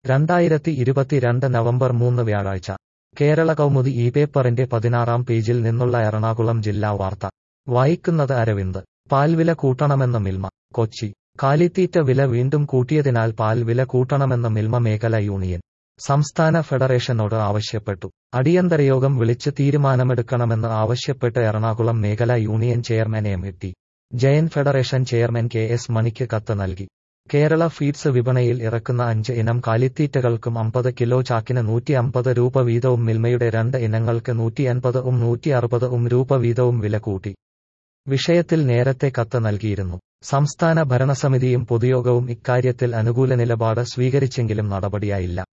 രണ്ടായിരത്തി ഇരുപത്തിരണ്ട് നവംബർ മൂന്ന് വ്യാഴാഴ്ച കേരള കൗമുദി ഈ പേപ്പറിന്റെ പതിനാറാം പേജിൽ നിന്നുള്ള എറണാകുളം ജില്ലാ വാർത്ത വായിക്കുന്നത് അരവിന്ദ് പാൽവില കൂട്ടണമെന്ന് മിൽമ കൊച്ചി കാലിത്തീറ്റ വില വീണ്ടും കൂട്ടിയതിനാൽ പാൽ വില കൂട്ടണമെന്ന് മിൽമ മേഖല യൂണിയൻ സംസ്ഥാന ഫെഡറേഷനോട് ആവശ്യപ്പെട്ടു അടിയന്തരയോഗം വിളിച്ച് തീരുമാനമെടുക്കണമെന്ന് ആവശ്യപ്പെട്ട് എറണാകുളം മേഖല union chairman M T Jayan federation chairman K S മണിക്ക് കത്ത് നൽകി കേരള ഫീഡ്സ് വിപണിയിൽ ഇറക്കുന്ന അഞ്ച് ഇനം കാലിത്തീറ്റകൾക്കും അമ്പത് കിലോ ചാക്കിന് നൂറ്റി അമ്പത് രൂപ വീതവും മിൽമയുടെ രണ്ട് ഇനങ്ങൾക്ക് നൂറ്റി അൻപത് ഉം നൂറ്റി അറുപത് ഉം രൂപ വീതവും വില കൂട്ടി വിഷയത്തിൽ നേരത്തെ കത്ത് നൽകിയിരുന്നു സംസ്ഥാന ഭരണസമിതിയും പൊതുയോഗവും ഇക്കാര്യത്തിൽ അനുകൂല നിലപാട് സ്വീകരിച്ചെങ്കിലും നടപടിയായില്ല